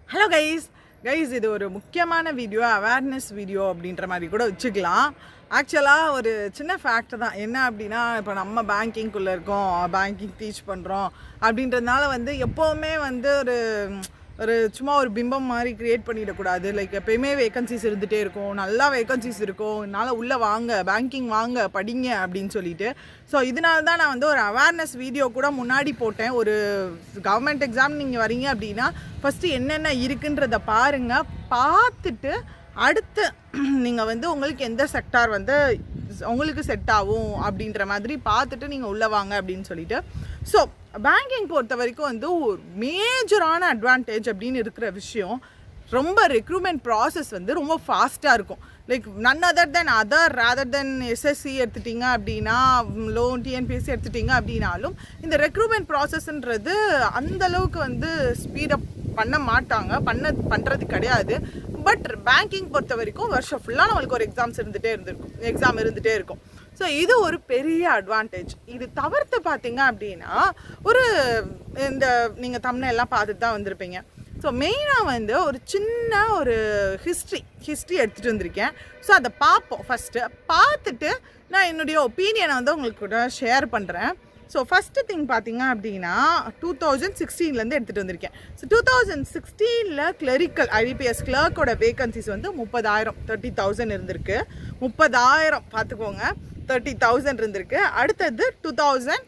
hello guys guys இது ஒரு முக்கியமான வீடியோ அவேர்னஸ் வீடியோ அப்படின்ற மாதிரி கூட வச்சுக்கலாம் ஆக்சுவலாக ஒரு சின்ன ஃபேக்ட் தான் என்ன அப்படின்னா இப்போ நம்ம பேங்கிங்குள்ளே இருக்கோம் பேங்கிங் டீச் பண்ணுறோம் அப்படின்றதுனால வந்து எப்போவுமே வந்து ஒரு ஒரு சும்மா ஒரு பிம்பம் மாதிரி கிரியேட் பண்ணிடக்கூடாது லைக் எப்பயுமே வேகன்சிஸ் இருந்துகிட்டே இருக்கும் நல்லா வேகன்சிஸ் இருக்கும் என்னால் உள்ளே வாங்க பேங்கிங் வாங்க படிங்க அப்படின்னு சொல்லிட்டு ஸோ இதனால தான் நான் வந்து ஒரு அவேர்னஸ் வீடியோ கூட முன்னாடி போட்டேன் ஒரு கவர்மெண்ட் எக்ஸாம் நீங்கள் வரீங்க அப்படின்னா ஃபஸ்ட்டு என்னென்ன இருக்குன்றத பாருங்கள் பார்த்துட்டு அடுத்து நீங்கள் வந்து உங்களுக்கு எந்த செக்டார் வந்து உங்களுக்கு செட் ஆகும் அப்படின்ற மாதிரி பார்த்துட்டு நீங்கள் உள்ளே வாங்க அப்படின்னு சொல்லிட்டு ஸோ பேங்கிங் பொறுத்த வரைக்கும் வந்து ஒரு மேஜரான அட்வான்டேஜ் அப்படின்னு இருக்கிற விஷயம் ரொம்ப ரெக்ரூட்மெண்ட் ப்ராசஸ் வந்து ரொம்ப ஃபாஸ்ட்டாக இருக்கும் like none other than other rather than SSC எடுத்துட்டிங்க அப்படின்னா லோன் டிஎன்பிஎஸ்சி எடுத்துட்டிங்க அப்படின்னாலும் இந்த ரெக்ரூட்மெண்ட் ப்ராசஸ்ன்றது அந்த அளவுக்கு வந்து ஸ்பீடப் பண்ண மாட்டாங்க பண்ண பண்ணுறது கிடையாது பட் பேங்கிங் பொறுத்த வரைக்கும் வருஷம் ஃபுல்லாக நம்மளுக்கு ஒரு எக்ஸாம்ஸ் இருந்துகிட்டே இருந்திருக்கும் எக்ஸாம் இருந்துகிட்டே இருக்கும் ஸோ இது ஒரு பெரிய அட்வான்டேஜ் இது தவிர்த்து பார்த்தீங்க அப்படின்னா ஒரு இந்த நீங்கள் தமிழ் எல்லாம் பார்த்துட்டு தான் வந்திருப்பீங்க ஸோ மெயினாக வந்து ஒரு சின்ன ஒரு ஹிஸ்ட்ரி ஹிஸ்ட்ரி எடுத்துகிட்டு வந்திருக்கேன் ஸோ அதை பார்ப்போம் ஃபஸ்ட்டு பார்த்துட்டு நான் என்னுடைய ஒப்பீனியனை வந்து உங்களுக்கு கூட ஷேர் பண்ணுறேன் ஸோ ஃபஸ்ட்டு திங் பார்த்தீங்க அப்படின்னா டூ தௌசண்ட் சிக்ஸ்டீன்லேருந்து எடுத்துகிட்டு வந்திருக்கேன் ஸோ டூ தௌசண்ட் சிக்ஸ்டீனில் கிளரிக்கல் ஐபிஎஸ் கிளர்க்கோட வேகன்சிஸ் வந்து முப்பதாயிரம் தேர்ட்டி தௌசண்ட் இருந்திருக்கு முப்பதாயிரம் பார்த்துக்கோங்க தேர்ட்டி தௌசண்ட் இருந்திருக்கு அடுத்தது டூ தௌசண்ட்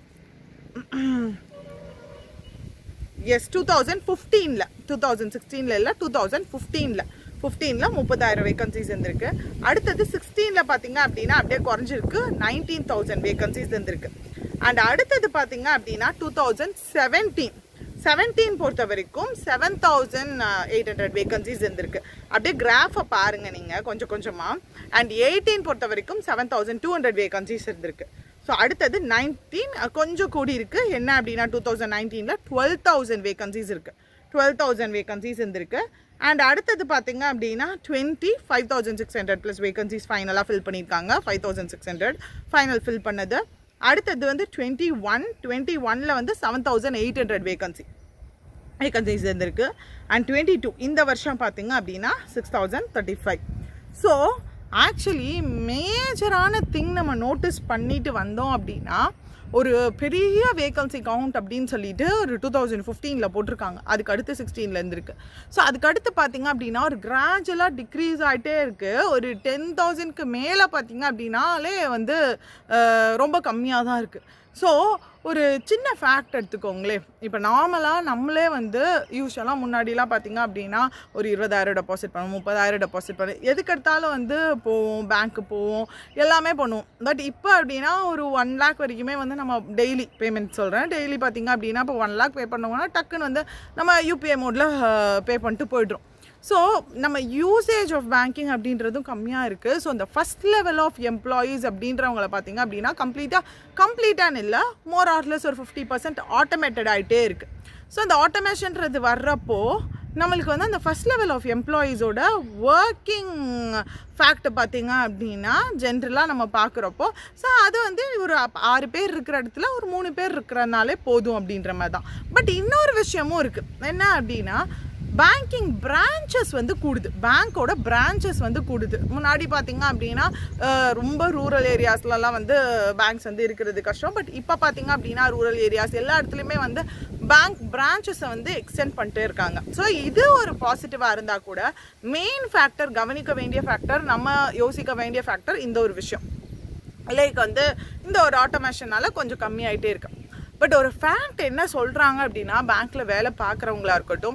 எஸ் டூ தௌசண்ட் ஃபிஃப்டீனில் டூ தௌசண்ட் சிக்ஸ்டீனில் இல்லை டூ தௌசண்ட் ஃபிஃப்டீனில் ஃபிஃப்டீனில் முப்பதாயிரம் வேகன்சிஸ் இருந்திருக்கு அடுத்தது சிக்ஸ்டீனில் பார்த்தீங்க அப்படின்னா அப்படியே குறைஞ்சிருக்கு நைன்டீன் தௌசண்ட் வேகன்சிஸ் இருந்திருக்கு அண்ட் அடுத்தது பார்த்தீங்க அப்படின்னா டூ தௌசண்ட் செவன்டீன் செவன்டீன் பொறுத்த வரைக்கும் seven thousand eight hundred vacancies இருந்திருக்கு அப்படியே கிராஃபை பாருங்கள் நீங்கள் கொஞ்சம் கொஞ்சமாக அண்ட் எயிட்டீன் பொறுத்த வரைக்கும் seven thousand two hundred vacancies இருந்திருக்கு ஸோ அடுத்தது நைன்டீன் கொஞ்சம் கூடி இருக்குது என்ன அப்படின்னா டூ தௌசண்ட் நைன்டீனில் டுவெல் தௌசண்ட் வேகன்சிஸ் இருக்குது டுவெல் தௌசண்ட் வேகன்சிஸ் இருந்திருக்கு அண்ட் அடுத்தது பார்த்தீங்க அப்படின்னா twenty five thousand six hundred plus vacancies ஃபைனலாக ஃபில் பண்ணியிருக்காங்க five thousand six hundred final fill பண்ணது அடுத்தது வந்து டுவெண்ட்டி ஒன் டுவெண்ட்டி ஒனில் வந்து seven thousand eight hundred vacancy vacancies இருந்திருக்கு அண்ட் டுவெண்ட்டி டூ இந்த வருஷம் பார்த்தீங்க அப்படின்னா six thousand thirty five so actually மேஜரான திங் நம்ம நோட்டீஸ் பண்ணிட்டு வந்தோம் அப்படின்னா ஒரு பெரிய வேகன்சி கவுண்ட் அப்படின்னு சொல்லிட்டு ஒரு டூ தௌசண்ட் ஃபிஃப்டீனில் போட்டிருக்காங்க அதுக்கு அடுத்து சிக்ஸ்டீனில் இருந்திருக்கு ஸோ அதுக்கு அடுத்து பார்த்தீங்க அப்படின்னா ஒரு கிராஜுவலாக டிக்ரீஸ் ஆகிட்டே இருக்குது ஒரு டென் தௌசண்ட்க்கு மேலே பார்த்தீங்க அப்படின்னாலே வந்து ரொம்ப கம்மியாக தான் இருக்குது ஸோ ஒரு சின்ன ஃபேக்ட் எடுத்துக்கோங்களே இப்போ நார்மலாக நம்மளே வந்து யூஸ்வலாக முன்னாடிலாம் பார்த்திங்க அப்படின்னா ஒரு இருபதாயிரம் டெபாசிட் பண்ணுவோம் முப்பதாயிரம் டெபாசிட் பண்ணி எதுக்கு எடுத்தாலும் வந்து போவோம் பேங்க்கு போவோம் எல்லாமே பண்ணுவோம் பட் இப்போ அப்படின்னா ஒரு ஒன் லேக் வரைக்குமே வந்து நம்ம டெய்லி பேமெண்ட் சொல்கிறேன் டெய்லி பார்த்திங்க அப்படின்னா இப்போ ஒன் லேக் பே பண்ணோம்னா டக்குன்னு வந்து நம்ம யூபிஐ மோடில் பே பண்ணிட்டு போய்ட்றோம் ஸோ நம்ம யூசேஜ் ஆஃப் பேங்கிங் அப்படின்றதும் கம்மியாக இருக்குது ஸோ இந்த ஃபஸ்ட் லெவல் ஆஃப் எம்ப்ளாயீஸ் அப்படின்றவங்கள பார்த்தீங்க அப்படின்னா கம்ப்ளீட்டாக கம்ப்ளீட்டான இல்லை மோர் ஆர்லெஸ் ஒரு ஃபிஃப்டி பர்சன்ட் ஆட்டோமேட்டட் ஆகிட்டே இருக்குது ஸோ அந்த ஆட்டோமேஷன்றது வர்றப்போ நம்மளுக்கு வந்து அந்த ஃபஸ்ட் லெவல் ஆஃப் எம்ப்ளாயீஸோட ஒர்க்கிங் ஃபேக்ட் பார்த்தீங்க அப்படின்னா ஜென்ரலாக நம்ம பார்க்குறப்போ ஸோ அது வந்து ஒரு ஆறு பேர் இருக்கிற இடத்துல ஒரு மூணு பேர் இருக்கிறனாலே போதும் அப்படின்ற மாதிரி தான் பட் இன்னொரு விஷயமும் இருக்குது என்ன அப்படின்னா பேங்கிங் பிரான்ச்சஸ் வந்து கூடுது பேங்க்கோட பிரான்ச்சஸ் வந்து கூடுது முன்னாடி பார்த்தீங்க அப்படின்னா ரொம்ப ரூரல் ஏரியாஸ்லலாம் வந்து பேங்க்ஸ் வந்து இருக்கிறது கஷ்டம் பட் இப்போ பார்த்தீங்க அப்படின்னா ரூரல் ஏரியாஸ் எல்லா இடத்துலையுமே வந்து பேங்க் பிரான்ச்சஸை வந்து எக்ஸ்டெண்ட் பண்ணிட்டே இருக்காங்க ஸோ இது ஒரு பாசிட்டிவாக இருந்தால் கூட மெயின் ஃபேக்டர் கவனிக்க வேண்டிய ஃபேக்டர் நம்ம யோசிக்க வேண்டிய ஃபேக்டர் இந்த ஒரு விஷயம் லைக் வந்து இந்த ஒரு ஆட்டோமேஷனால் கொஞ்சம் கம்மியாயிட்டே இருக்கு பட் ஒரு ஃபேக்ட் என்ன சொல்கிறாங்க அப்படின்னா பேங்க்கில் வேலை பார்க்குறவங்களா இருக்கட்டும்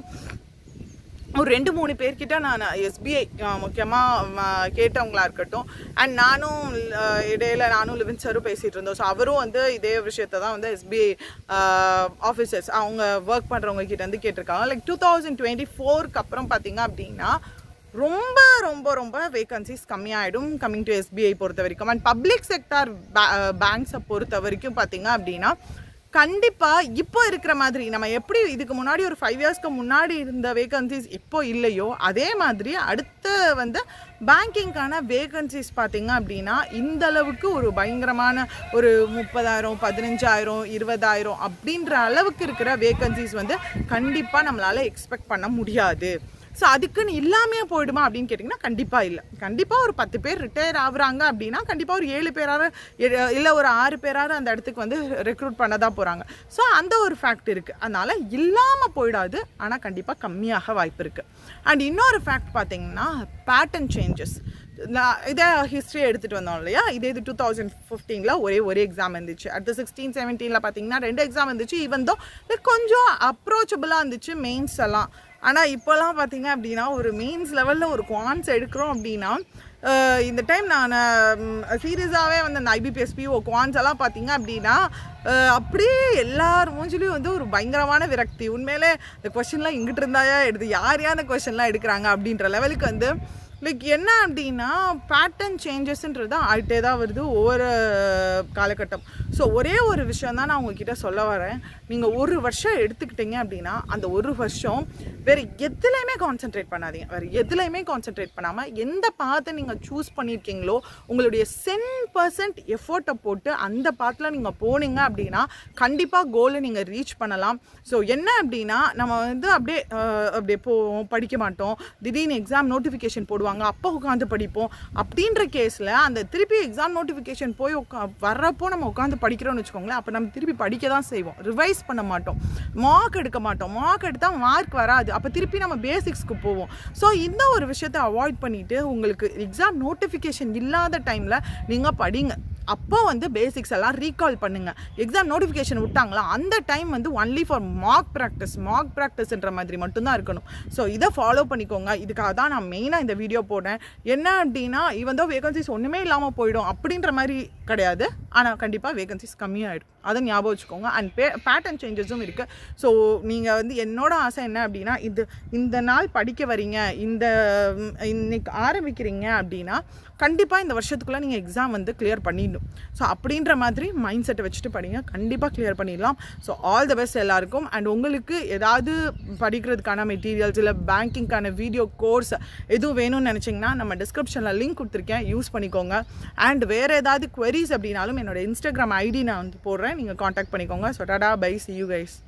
ஒரு ரெண்டு மூணு பேர்கிட்ட நான் எஸ்பிஐ முக்கியமாக கேட்டவங்களா இருக்கட்டும் அண்ட் நானும் இடையில நானும் லிவின் சரும் பேசிகிட்டு இருந்தோம் ஸோ அவரும் வந்து இதே விஷயத்த தான் வந்து எஸ்பிஐ ஆஃபீஸர்ஸ் அவங்க ஒர்க் பண்ணுறவங்க கிட்ட வந்து கேட்டிருக்காங்க லைக் டூ தௌசண்ட் டுவெண்ட்டி ஃபோருக்கு அப்புறம் பார்த்தீங்க அப்படின்னா ரொம்ப ரொம்ப ரொம்ப வேகன்சிஸ் கம்மியாயிடும் கம்மிங் டு எஸ்பிஐ பொறுத்த வரைக்கும் அண்ட் பப்ளிக் செக்டார் பேங்க்ஸை பொறுத்த வரைக்கும் பார்த்தீங்க அப்படின்னா கண்டிப்பாக இப்போ இருக்கிற மாதிரி நம்ம எப்படி இதுக்கு முன்னாடி ஒரு ஃபைவ் இயர்ஸ்க்கு முன்னாடி இருந்த வேகன்சிஸ் இப்போ இல்லையோ அதே மாதிரி அடுத்து வந்து பேங்கிங்கான வேகன்சிஸ் பார்த்தீங்க அப்படின்னா இந்த அளவுக்கு ஒரு பயங்கரமான ஒரு முப்பதாயிரம் பதினஞ்சாயிரம் இருபதாயிரம் அப்படின்ற அளவுக்கு இருக்கிற வேகன்சிஸ் வந்து கண்டிப்பாக நம்மளால் எக்ஸ்பெக்ட் பண்ண முடியாது ஸோ அதுக்குன்னு இல்லாமையே போயிடுமா அப்படின்னு கேட்டிங்கன்னா கண்டிப்பாக இல்லை கண்டிப்பாக ஒரு பத்து பேர் ரிட்டையர் ஆகுறாங்க அப்படின்னா கண்டிப்பாக ஒரு ஏழு பேராவது இல்லை ஒரு ஆறு பேராவது அந்த இடத்துக்கு வந்து ரெக்ரூட் பண்ண தான் போகிறாங்க ஸோ அந்த ஒரு ஃபேக்ட் இருக்குது அதனால் இல்லாமல் போயிடாது ஆனால் கண்டிப்பாக கம்மியாக வாய்ப்பு இருக்குது அண்ட் இன்னொரு ஃபேக்ட் பார்த்தீங்கன்னா பேட்டர்ன் சேஞ்சஸ் நான் இதை ஹிஸ்ட்ரி எடுத்துகிட்டு வந்தோம் இல்லையா இதே இது டூ தௌசண்ட் ஃபிஃப்டீனில் ஒரே ஒரு எக்ஸாம் இருந்துச்சு அடுத்து சிக்ஸ்டீன் செவன்டீனில் பார்த்தீங்கன்னா ரெண்டு எக்ஸாம் இருந்துச்சு ஈவன் தோ கொஞ்சம் அப்ரோச்சபிளாக இருந்துச்சு மெயின்ஸ் எல்லாம் ஆனால் இப்போலாம் பார்த்தீங்க அப்படின்னா ஒரு மெயின்ஸ் லெவலில் ஒரு குவான்ஸ் எடுக்கிறோம் அப்படின்னா அஹ் இந்த டைம் நான் சீரியஸாகவே வந்து அந்த ஐபிபிஎஸ்பி ஓ குவான்ஸ் எல்லாம் பார்த்தீங்க அப்படின்னா அஹ் அப்படியே எல்லார் மூஞ்சிலையும் வந்து ஒரு பயங்கரமான விரக்தி உண்மையிலே இந்த கொஷின்லாம் இங்கிட்டு இருந்தாயா எடுத்து யார் யார் அந்த கொஷின்லாம் எடுக்கிறாங்க அப்படின்ற லெவலுக்கு வந்து லைக் என்ன அப்படின்னா பேட்டர்ன் சேஞ்சஸ்ன்றது தான் ஆகிட்டே தான் வருது ஒவ்வொரு காலகட்டம் ஸோ ஒரே ஒரு விஷயம் தான் நான் உங்ககிட்ட சொல்ல வரேன் நீங்கள் ஒரு வருஷம் எடுத்துக்கிட்டீங்க அப்படின்னா அந்த ஒரு வருஷம் வேறு எதுலையுமே கான்சென்ட்ரேட் பண்ணாதீங்க வேறு எதுலையுமே கான்சென்ட்ரேட் பண்ணாமல் எந்த பாத்தை நீங்கள் சூஸ் பண்ணியிருக்கீங்களோ உங்களுடைய சென் பர்சன்ட் எஃபோர்ட்டை போட்டு அந்த பாத்தில் நீங்கள் போனீங்க அப்படின்னா கண்டிப்பாக கோலை நீங்கள் ரீச் பண்ணலாம் ஸோ என்ன அப்படின்னா நம்ம வந்து அப்படியே அஹ், அப்படியே போவோம் படிக்க மாட்டோம் திடீர்னு எக்ஸாம் நோட்டிஃபிகேஷன் போடுவாங்க அப்போ உட்காந்து படிப்போம் அப்படின்ற கேஸில் அந்த திருப்பி எக்ஸாம் நோட்டிஃபிகேஷன் போய் உட்கா வர்றப்போ நம்ம உட்காந்து படிக்கிறோம்னு வச்சுக்கோங்களேன் அப்போ நம்ம திருப்பி படிக்க தான் செய்வோம் ரிவைஸ் பண்ண மாட்டோம் மார்க் எடுக்க மாட்டோம் மார்க் எடுத்தால் மார்க் வராது அப்போ திருப்பி நம்ம பேசிக்ஸ்க்கு போவோம் ஸோ இந்த ஒரு விஷயத்தை அவாய்ட் பண்ணிவிட்டு உங்களுக்கு எக்ஸாம் நோட்டிஃபிகேஷன் இல்லாத டைமில் நீங்கள் படிங்க அப்போ வந்து பேசிக்ஸ் எல்லாம் ரீகால் பண்ணுங்க எக்ஸாம் நோட்டிஃபிகேஷன் விட்டாங்களா அந்த டைம் வந்து only for mark practice mark ப்ராக்டிஸ்ன்ற மாதிரி மட்டும்தான் இருக்கணும் ஸோ இதை ஃபாலோ பண்ணிக்கோங்க இதுக்காக தான் நான் மெயினாக இந்த வீடியோ போட்டேன் என்ன அப்படின்னா இவன் தான் வேகன்சிஸ் ஒன்றுமே இல்லாமல் போயிடும் அப்படின்ற மாதிரி கிடையாது ஆனால் கண்டிப்பாக வேகன்சிஸ் கம்மியாகிடும் அதை ஞாபகம் வச்சுக்கோங்க அண்ட் பே பேட்டர்ன் சேஞ்சஸும் இருக்குது ஸோ நீங்கள் வந்து என்னோட ஆசை என்ன அப்படின்னா இது இந்த நாள் படிக்க வரீங்க இந்த ம், இன்னைக்கு ஆரம்பிக்கிறீங்க அப்படின்னா கண்டிப்பாக இந்த வருஷத்துக்குள்ளே நீங்கள் எக்ஸாம் வந்து கிளியர் பண்ணிடணும் ஸோ அப்படின்ற மாதிரி மைண்ட் செட்டை வச்சுட்டு படிங்க கண்டிப்பாக கிளியர் பண்ணிடலாம் ஸோ ஆல் த பெஸ்ட் எல்லாருக்கும் அண்ட் உங்களுக்கு ஏதாவது படிக்கிறதுக்கான மெட்டீரியல்ஸ் இல்லை பேங்கிங்க்கான வீடியோ கோர்ஸ் எதுவும் வேணும்னு நினச்சிங்கன்னா நம்ம டிஸ்கிரிப்ஷனில் லிங்க் கொடுத்துருக்கேன் யூஸ் பண்ணிக்கோங்க அண்ட் வேறு ஏதாவது queries அப்படின்னாலும் என்னோட இன்ஸ்டாகிராம் ஐடி நான் வந்து போடுறேன் நீங்கள் காண்டாக்ட் பண்ணிக்கோங்க so tata bye see you guys